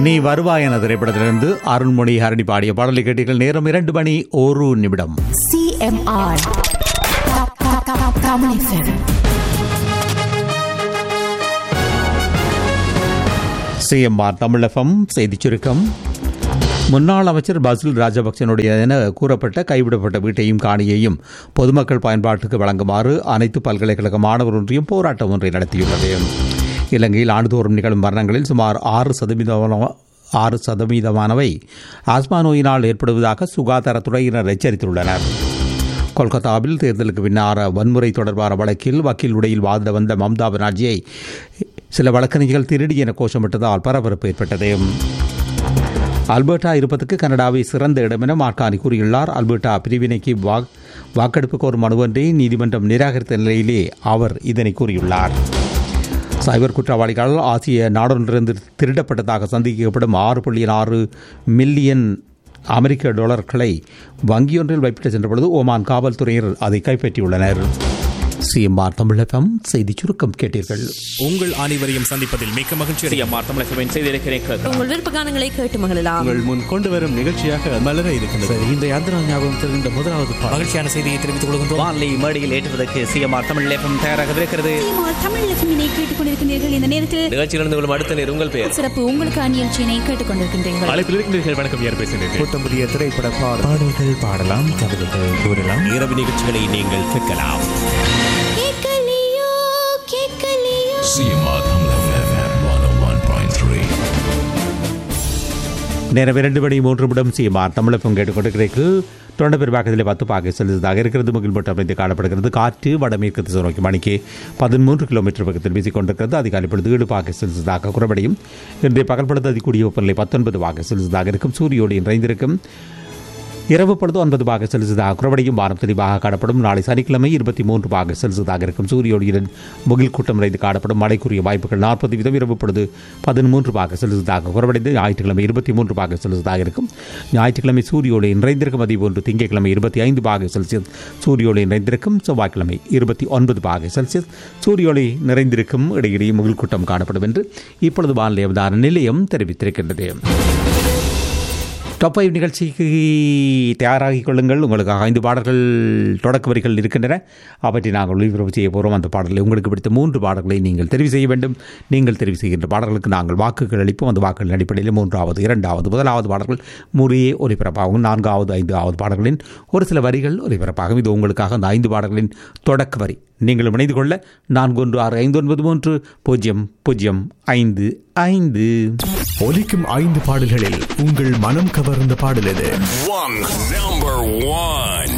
நீ வருவாய் என திரைப்படத்திலிருந்து அருண்மொழி ஹரணி பாடிய பாடலை கேட்டீர்கள் நேரம் இரண்டு மணி ஒரு நிமிடம் CMR. Ka- ka- ka- Kamal FM. CMR Tamilagam செய்திச் சுருக்கம் முன்னாள் அமைச்சர் பசில் ராஜபக்சனுடைய என கூறப்பட்ட கைவிடப்பட்ட வீட்டையும் காணியையும் பொதுமக்கள் பயன்பாட்டுக்கு வழங்குமாறு அனைத்து பல்கலைக்கழக மாணவர் ஒன்றியம் போராட்டம் ஒன்றை நடத்தியுள்ளது இலங்கையில் ஆண்டுதோறும் நிகழும் மரணங்களில் சுமார் ஆறு சதவீதமான ஆறு சதவீதமானவை ஆஸ்மா நோயினால் ஏற்படுவதாக சுகாதாரத்துறையினர் எச்சரித்துள்ளனர் கொல்கத்தாவில் தேர்தலுக்கு பின்னார வன்முறை தொடர்பான வழக்கில் வக்கீல் உடையில் வாதிட வந்த மம்தா பானர்ஜியை சில வழக்கறிஞர்கள் திருடி என கோஷமிட்டதால் பரபரப்பு ஏற்பட்டது அல்பர்டா இருப்பதற்கு கனடாவை சிறந்த இடம் என மார்கானி கூறியுள்ளார் அல்பர்டா பிரிவினைக்கு வாக் வாக்கெடுப்பு கோரும் மனு ஒன்றை நீதிமன்றம் நிராகரித்த நிலையிலே அவர் இதனை கூறியுள்ளார் சைபர் குற்றவாளிகளால் ஆசிய நாடொன்றிலிருந்து திருடப்பட்டதாக சந்தேகிக்கப்படும் ஆறு புள்ளி ஆறு மில்லியன் அமெரிக்க டாலர்களை வங்கியொன்றில் வைப்பிட்டு சென்றபொழுது ஓமான் காவல்துறையினர் அதை கைப்பற்றியுள்ளனர் சிஎம்ஆர் தமிழகம் செய்திச் சுருக்கம் கேட்டீர்கள் உங்கள் அனைவரையும் சந்திப்பதில் மிக்க மகிழ்ச்சி சிஎம்ஆர் தமிழகவின் செய்திருக்கிறேன் உங்கள் விருப்ப கானங்களை கேட்டு மகிழலாம் உங்கள் முன் கொண்டு வரும் நிகழ்ச்சியாக மலர இருக்கின்றது இன்றைய அந்த நாள் ஞாபகம் தருகின்ற முதலாவது பாடல் மகிழ்ச்சியான செய்தியை தெரிவித்துக் கொள்கின்றோம் வான்லி மேடையில் ஏற்றுவதற்கு சிஎம்ஆர் தமிழ் லேபம் தயாராக இருக்கிறது தமிழ் லட்சுமியினை கேட்டுக்கொண்டிருக்கின்றீர்கள் இந்த நேரத்தில் நிகழ்ச்சியில் இருந்து கொள்ளும் அடுத்த நேர் உங்கள் பெயர் சிறப்பு உங்களுக்கு நிகழ்ச்சியினை கேட்டுக்கொண்டிருக்கின்றீர்கள் அழைப்பில் இருக்கின்றீர்கள் வணக்கம் யார் பேசுகிறீர்கள் கூட்டம் புதிய திரைப்பட பாடல் பாடல்கள் பாடலாம் கவிதைகள் கூறலாம் இரவு நிகழ்ச்சிகளை நீங்கள் கேட்கலாம் கேட்கலையோ கேட்கலையோ நேரம் இரண்டு மணி மூன்று நிமிடம் சிஎம்ஆர் தமிழகம் கேட்டுக்கொண்டிருக்கிறீர்கள் தொண்ட பெரும்பாக்கத்தில் பத்து பாகை செலுத்ததாக இருக்கிறது முகில் மட்டும் அமைந்து காணப்படுகிறது காற்று வடமேற்கு திசை நோக்கி மணிக்கு பதிமூன்று கிலோமீட்டர் பக்கத்தில் வீசிக்கொண்டிருக்கிறது அதிகாலை பொழுது ஏழு பாகை செலுத்ததாக குறைபடியும் இன்றைய பகல்படுத்த அதிகூடிய வெப்பநிலை பத்தொன்பது பாகை செலுத்ததாக இருக்கும் சூரியோடு நிறைந்திருக்கும் இரவு பொழுது ஒன்பது பாக செல்சியஸாக குறைவடையும் வாரம் தெளிவாக காணப்படும் நாளை சனிக்கிழமை இருபத்தி மூன்று பாக செல்சியஸாக இருக்கும் சூரிய ஒளியுடன் முகில் கூட்டம் நிறைந்து காணப்படும் மழைக்குரிய வாய்ப்புகள் நாற்பது வீதம் இரவு பொழுது பதிமூன்று பாக செல்சியஸாக குறைவடைந்து ஞாயிற்றுக்கிழமை இருபத்தி மூன்று பாக செல்சியஸாக இருக்கும் ஞாயிற்றுக்கிழமை சூரிய ஒளி நிறைந்திருக்கும் அதே போன்று திங்கட்கிழமை இருபத்தி ஐந்து பாக செல்சியஸ் சூரிய ஒளி நிறைந்திருக்கும் செவ்வாய்க்கிழமை இருபத்தி ஒன்பது பாக செல்சியஸ் சூரிய ஒளி நிறைந்திருக்கும் இடையிடையே முகில் கூட்டம் காணப்படும் என்று இப்பொழுது வானிலை அவதார நிலையம் தெரிவித்திருக்கின்றது டாப் ஃபைவ் நிகழ்ச்சிக்கு தயாராகிக் கொள்ளுங்கள் உங்களுக்காக ஐந்து பாடல்கள் தொடக்க வரிகள் இருக்கின்றன அவற்றை நாங்கள் ஒளிபரப்பு செய்ய போகிறோம் அந்த பாடல்களை உங்களுக்கு பிடித்த மூன்று பாடல்களை நீங்கள் தெரிவு செய்ய வேண்டும் நீங்கள் தெரிவு செய்கின்ற பாடல்களுக்கு நாங்கள் வாக்குகள் அளிப்போம் அந்த வாக்குகளின் அடிப்படையில் மூன்றாவது இரண்டாவது முதலாவது பாடல்கள் முறையே ஒலிபரப்பாகும் நான்காவது ஐந்தாவது பாடல்களின் ஒரு சில வரிகள் ஒலிபரப்பாகும் இது உங்களுக்காக அந்த ஐந்து பாடல்களின் தொடக்க வரி நீங்களும் இணைந்து கொள்ள நான்கு ஒன்று ஆறு ஐந்து ஒன்பது மூன்று பூஜ்ஜியம் பூஜ்ஜியம் ஐந்து ஐந்து ஒலிக்கும் ஐந்து பாடல்களில் உங்கள் மனம் கவர்ந்த பாடல் எது Number one.